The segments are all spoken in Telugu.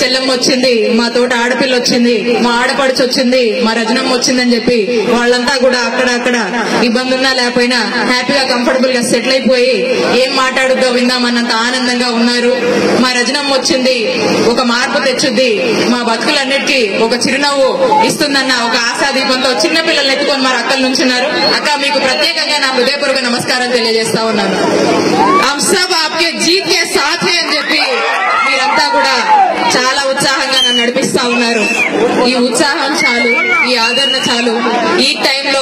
చెల్లెమ్మ వచ్చింది మా తోట ఆడపిల్ల వచ్చింది మా ఆడపడుచు వచ్చింది మా రజనమ్మ వచ్చిందని చెప్పి వాళ్ళంతా కూడా అక్కడ అక్కడ ఇబ్బంది ఉన్నా లేకపోయినా హ్యాపీగా కంఫర్టబుల్ గా సెటిల్ అయిపోయి ఏం మాట్లాడుద్దో విందామన్నంత ఆనందంగా ఉన్నారు మా రజనమ్మ వచ్చింది ఒక మార్పు తెచ్చుద్ది మా బతుకులన్నిటికీ ఒక చిరునవ్వు ఇస్తుందన్న ఒక ఆశాదీపంతో చిన్న పిల్లల్ని ఎత్తుకొని మరి అక్కల నుంచున్నారు అక్క మీకు ప్రత్యేకంగా నా హృదయపూర్వక నమస్కారం తెలియజేస్తా ఉన్నాను హమ్ సబ్ ఆప్కే జీత్ కే సాథ్ హై అని చెప్పి మీరంతా కూడా చాలా ఉత్సాహంగా నన్ను నడిపిస్తా ఉన్నారు ఈ ఉత్సాహం చాలు ఈ ఆదరణ చాలు ఈ టైంలో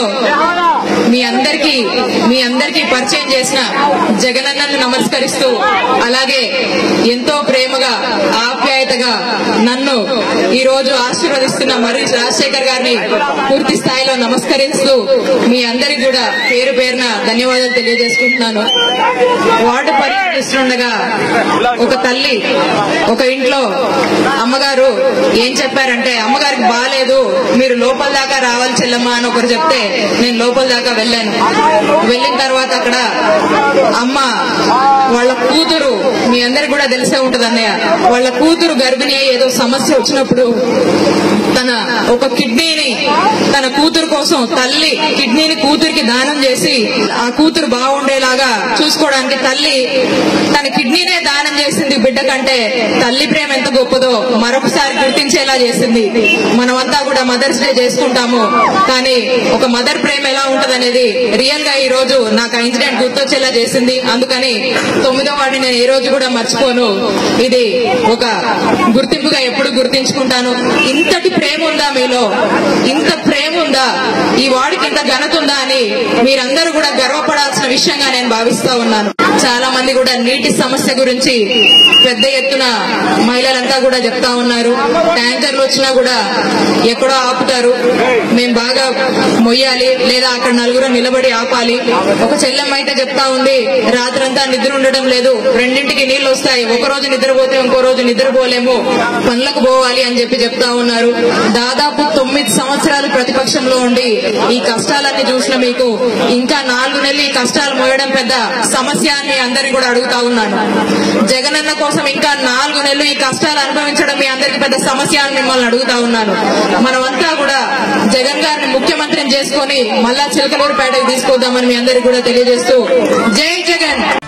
మీ అందరికీ మీ అందరికీ పరిచయం చేసిన జగనన్నను నమస్కరిస్తూ అలాగే ఎంతో ప్రేమగా ఆప్యాయతగా నన్ను ఈ రోజు ఆశీర్వదిస్తున్న మరి రాజశేఖర్ గారిని పూర్తి స్థాయిలో నమస్కరిస్తూ మీ అందరికి కూడా పేరు పేరున ధన్యవాదాలు తెలియజేసుకుంటున్నాను వార్డు పర్యటిస్తుండగా ఒక తల్లి ఒక ఇంట్లో అమ్మగారు ఏం చెప్పారంటే అమ్మగారికి బాగాలేదు మీరు లోపల దాకా రావాలి చెల్లమ్మ అని ఒకరు చెప్తే నేను లోపల దాకా వెళ్ళాను వెళ్ళిన తర్వాత అక్కడ అమ్మ వాళ్ళ కూతురు మీ అందరికి కూడా తెలిసే ఉంటది అన్నయ్య వాళ్ళ కూతురు గర్భిణి అయ్యి ఏదో సమస్య వచ్చినప్పుడు తన ఒక కిడ్నీని తన కూతురు కోసం తల్లి కిడ్నీని కూతురికి దానం చేసి ఆ కూతురు బాగుండేలాగా చూసుకోవడానికి తల్లి తన కిడ్నీనే దానం చేసింది బిడ్డ కంటే తల్లి ప్రేమ ఎంత గొప్పదో మరొకసారి గుర్తించేలా చేసింది మనమంతా కూడా మదర్స్ డే చేసుకుంటాము కానీ ఒక మదర్ ప్రేమ ఎలా ఉంటదనేది రియల్ గా ఈ రోజు నాకు ఆ ఇన్సిడెంట్ గుర్తొచ్చేలా చేసింది అందుకని తొమ్మిదో వాడిని నేను ఏ రోజు కూడా మర్చిపోను ఇది ఒక గుర్తింపుగా ఎప్పుడు గుర్తించుకుంటాను ఇంతటి ప్రేమ ఉందా మీలో ఇంత ప్రేమ ఉందా ఈ వాడికి ఇంత ఘనత ఉందా అని మీరందరూ కూడా గర్వపడాల్సిన విషయంగా నేను భావిస్తా ఉన్నాను చాలా మంది కూడా నీటి సమస్య గురించి పెద్ద ఎత్తున మహిళలంతా కూడా చెప్తా ఉన్నారు ట్యాంకర్లు వచ్చినా కూడా ఎక్కడో ఆపుతారు మేము బాగా మొయ్యాలి లేదా అక్కడ నలుగురు నిలబడి ఆపాలి ఒక చెల్లెమ్మ అయితే చెప్తా ఉంది రాత్రంతా నిద్ర ఉండడం లేదు రెండింటికి నీళ్లు వస్తాయి ఒక రోజు నిద్రపోతే ఇంకో రోజు నిద్రపోలేము పనులకు పోవాలి అని చెప్పి చెప్తా ఉన్నారు దాదాపు తొమ్మిది సంవత్సరాలు ప్రతిపక్షంలో ఉండి ఈ కష్టాలన్నీ చూసిన మీకు ఇంకా నాలుగు నెలలు ఈ కష్టాలు మోయడం పెద్ద సమస్య అని మీ అందరిని కూడా అడుగుతా ఉన్నాను జగనన్న కోసం ఇంకా నాలుగు నెలలు ఈ కష్టాలు అనుభవించడం మీ అందరికి పెద్ద సమస్య అని మిమ్మల్ని అడుగుతా ఉన్నాను మనమంతా కూడా జగన్ గారిని ముఖ్యమంత్రిని చేసుకొని మళ్ళా చిలకలూరుపేటకు తీసుకొద్దామని మీ అందరికి కూడా తెలియజేస్తూ జై జగన్